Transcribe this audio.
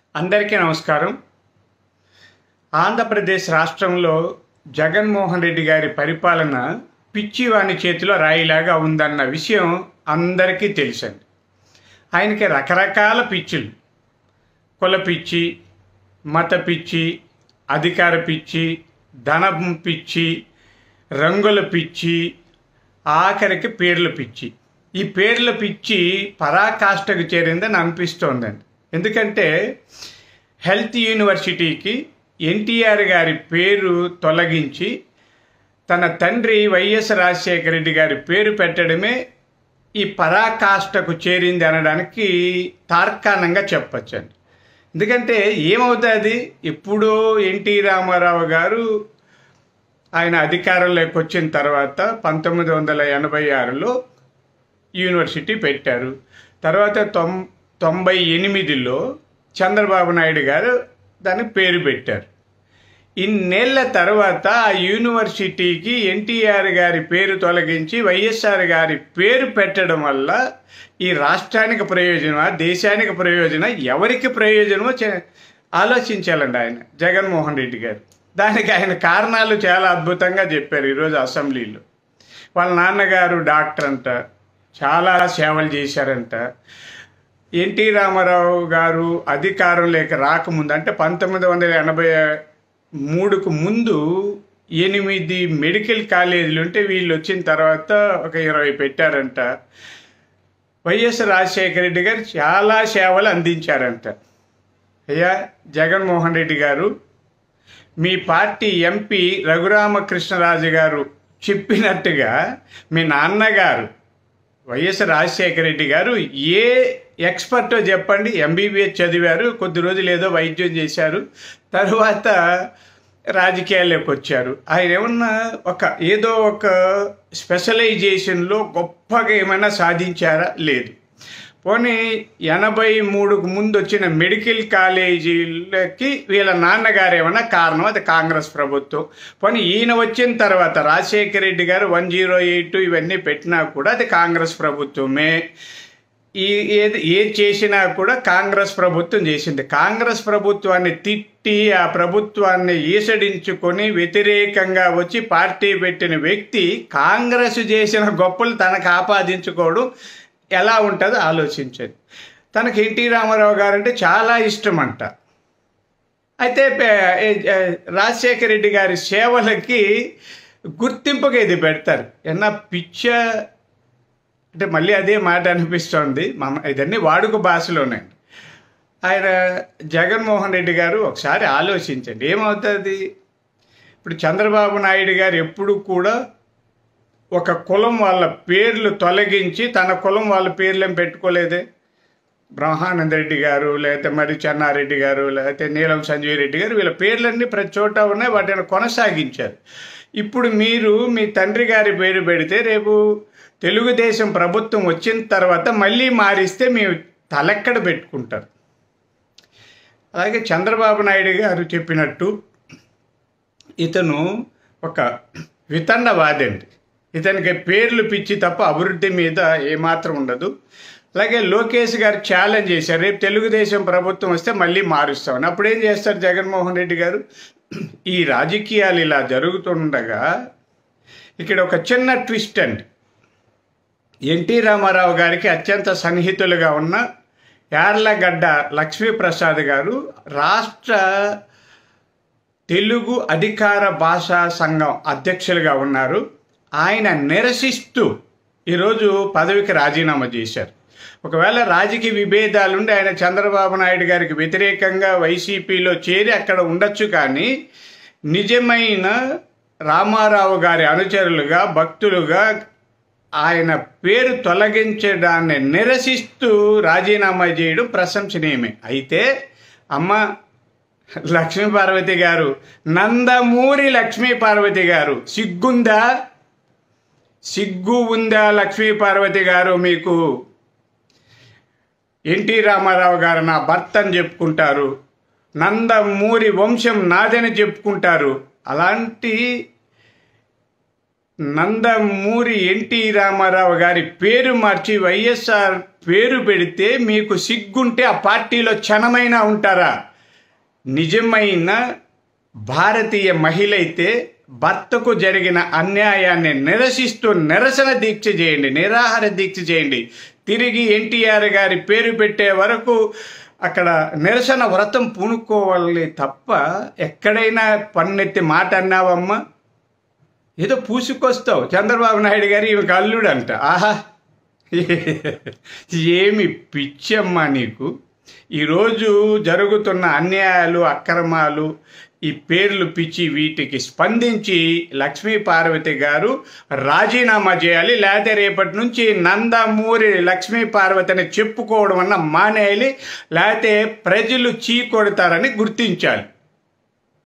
అందరికీ నమస్కారం ఆంధ్రప్రదేశ్ రాష్ట్రంలో జగన్మోహన్ రెడ్డి గారి పరిపాలన పిచ్చివాని చేతిలో రాయిలాగా ఉందన్న విషయం అందరికీ తెలుసండి ఆయనకి రకరకాల పిచ్చులు కుల పిచ్చి మత పిచ్చి అధికార పిచ్చి ధనం పిచ్చి రంగుల పిచ్చి ఆఖరికి పేర్ల పిచ్చి ఈ పేర్ల పిచ్చి పరాకాష్ఠకు చేరిందని అనిపిస్తోందండి ఎందుకంటే హెల్త్ యూనివర్సిటీకి ఎన్టీఆర్ గారి పేరు తొలగించి తన తండ్రి వైఎస్ రాజశేఖర రెడ్డి గారి పేరు పెట్టడమే ఈ పరాకాష్ఠకు చేరింది అనడానికి తార్కాణంగా చెప్పచ్చండి ఎందుకంటే ఏమవుతుంది ఎప్పుడో ఎన్టీ రామారావు గారు ఆయన అధికారంలోకి వచ్చిన తర్వాత పంతొమ్మిది వందల ఎనభై ఆరులో యూనివర్సిటీ పెట్టారు తర్వాత తొం తొంభై ఎనిమిదిలో చంద్రబాబు నాయుడు గారు దానికి పేరు పెట్టారు ఇన్నేళ్ల తర్వాత ఆ యూనివర్సిటీకి ఎన్టీఆర్ గారి పేరు తొలగించి వైఎస్ఆర్ గారి పేరు పెట్టడం వల్ల ఈ రాష్ట్రానికి ప్రయోజనమా దేశానికి ప్రయోజనం ఎవరికి ప్రయోజనమో చే- ఆలోచించాలండి ఆయన జగన్మోహన్ రెడ్డి గారు దానికి ఆయన కారణాలు చాలా అద్భుతంగా చెప్పారు ఈరోజు అసెంబ్లీలో వాళ్ళ నాన్నగారు డాక్టర్ అంట చాలా సేవలు చేశారంట ఎన్టీ రామారావు గారు అధికారం లేక రాకముందు అంటే పంతొమ్మిది వందల ఎనభై మూడుకు ముందు ఎనిమిది మెడికల్ కాలేజీలు ఉంటే వీళ్ళు వచ్చిన తర్వాత ఒక ఇరవై పెట్టారంట వైఎస్ రాజశేఖర రెడ్డి గారు చాలా సేవలు అందించారంట అయ్యా జగన్మోహన్ రెడ్డి గారు మీ పార్టీ ఎంపీ రఘురామకృష్ణరాజు గారు చెప్పినట్టుగా మీ నాన్నగారు వైఎస్ రాజశేఖర రెడ్డి గారు ఏ ఎక్స్పర్టో చెప్పండి ఎంబీబీఎస్ చదివారు కొద్ది రోజులు ఏదో వైద్యం చేశారు తరువాత రాజకీయాల్లోకి వచ్చారు ఆయన ఏమన్నా ఒక ఏదో ఒక స్పెషలైజేషన్లో గొప్పగా ఏమైనా సాధించారా లేదు పోనీ ఎనభై మూడుకు ముందు వచ్చిన మెడికల్ కాలేజీలకి వీళ్ళ నాన్నగారు ఏమన్నా కారణం అది కాంగ్రెస్ ప్రభుత్వం పోనీ ఈయన వచ్చిన తర్వాత రాజశేఖర రెడ్డి గారు వన్ జీరో ఎయిట్ ఇవన్నీ పెట్టినా కూడా అది కాంగ్రెస్ ప్రభుత్వమే ఈ ఏది ఏది చేసినా కూడా కాంగ్రెస్ ప్రభుత్వం చేసింది కాంగ్రెస్ ప్రభుత్వాన్ని తిట్టి ఆ ప్రభుత్వాన్ని ఈసడించుకొని వ్యతిరేకంగా వచ్చి పార్టీ పెట్టిన వ్యక్తి కాంగ్రెస్ చేసిన గొప్పలు తనకు ఆపాదించుకోవడం ఎలా ఉంటుందో ఆలోచించండి తనకి ఎన్టీ రామారావు గారు అంటే చాలా ఇష్టం అంట అయితే పే- ఏ- ఏ- రాజశేఖర రెడ్డి గారి సేవలకి గుర్తింపుగా ఇది పెడతారు ఎన్న పిచ్చ అంటే మళ్ళీ అదే మాట అనిపిస్తోంది మన ఇదన్నీ వాడుక భాషలోనే ఆయన జగన్మోహన్ రెడ్డి గారు ఒకసారి ఆలోచించండి ఏమవుతుంది ఇప్పుడు చంద్రబాబు నాయుడు గారు ఎప్పుడు కూడా ఒక కులం వాళ్ళ పేర్లు తొలగించి తన కులం వాళ్ళ పేర్లేం పెట్టుకోలేదే బ్రహ్మానంద రెడ్డి గారు లేకపోతే మరి చెన్నారెడ్డి గారు లేకపోతే నీలం సంజయ్ రెడ్డి గారు వీళ్ళ పేర్లన్నీ ప్రతి చోట ఉన్నాయి వాటిని కొనసాగించారు ఇప్పుడు మీరు మీ తండ్రి గారి పేరు పెడితే రేపు తెలుగుదేశం ప్రభుత్వం వచ్చిన తర్వాత మళ్ళీ మారిస్తే మీ తలెక్కడ పెట్టుకుంటారు అలాగే చంద్రబాబు నాయుడు గారు చెప్పినట్టు ఇతను ఒక వితండవాది అండి ఇతనికి పేర్లు పిచ్చి తప్ప అభివృద్ధి మీద ఏమాత్రం ఉండదు అలాగే లోకేష్ గారు ఛాలెంజ్ చేశారు రేపు తెలుగుదేశం ప్రభుత్వం వస్తే మళ్ళీ మారుస్తామని అప్పుడు ఏం చేస్తారు జగన్మోహన్ రెడ్డి గారు ఈ రాజకీయాలు ఇలా జరుగుతుండగా ఇక్కడ ఒక చిన్న ట్విస్ట్ అండి ఎన్టీ రామారావు గారికి అత్యంత సన్నిహితులుగా ఉన్న యార్లగడ్డ లక్ష్మీప్రసాద్ గారు రాష్ట్ర తెలుగు అధికార భాషా సంఘం అధ్యక్షులుగా ఉన్నారు ఆయన నిరసిస్తూ ఈరోజు పదవికి రాజీనామా చేశారు ఒకవేళ రాజకీయ విభేదాలుండి ఆయన చంద్రబాబు నాయుడు గారికి వ్యతిరేకంగా వైసీపీలో చేరి అక్కడ ఉండొచ్చు కానీ నిజమైన రామారావు గారి అనుచరులుగా భక్తులుగా ఆయన పేరు తొలగించడాన్ని నిరసిస్తూ రాజీనామా చేయడం ప్రశంసనీయమే అయితే అమ్మ లక్ష్మీ పార్వతి గారు నందమూరి లక్ష్మీ పార్వతి గారు సిగ్గుందా సిగ్గు ఉందా లక్ష్మీ పార్వతి గారు మీకు ఎన్టీ రామారావు గారు నా భర్త అని చెప్పుకుంటారు నందమూరి వంశం నాదని చెప్పుకుంటారు అలాంటి నందమూరి ఎన్టీ రామారావు గారి పేరు మార్చి వైఎస్ఆర్ పేరు పెడితే మీకు సిగ్గుంటే ఆ పార్టీలో క్షణమైనా ఉంటారా నిజమైన భారతీయ మహిళ అయితే భర్తకు జరిగిన అన్యాయాన్ని నిరసిస్తూ నిరసన దీక్ష చేయండి నిరాహార దీక్ష చేయండి తిరిగి ఎన్టీఆర్ గారి పేరు పెట్టే వరకు అక్కడ నిరసన వ్రతం పూనుకోవాలి తప్ప ఎక్కడైనా పన్నెత్తి మాట అన్నావమ్మా ఏదో పూసుకొస్తావు చంద్రబాబు నాయుడు గారు ఈమె అల్లుడు అంట ఆహా ఏమి పిచ్చమ్మా నీకు ఈరోజు జరుగుతున్న అన్యాయాలు అక్రమాలు ఈ పేర్లు పిచ్చి వీటికి స్పందించి లక్ష్మీ పార్వతి గారు రాజీనామా చేయాలి లేకపోతే రేపటి నుంచి నందమూరి లక్ష్మీ పార్వతిని చెప్పుకోవడం అన్న మానేయాలి లేకపోతే ప్రజలు చీ కొడతారని గుర్తించాలి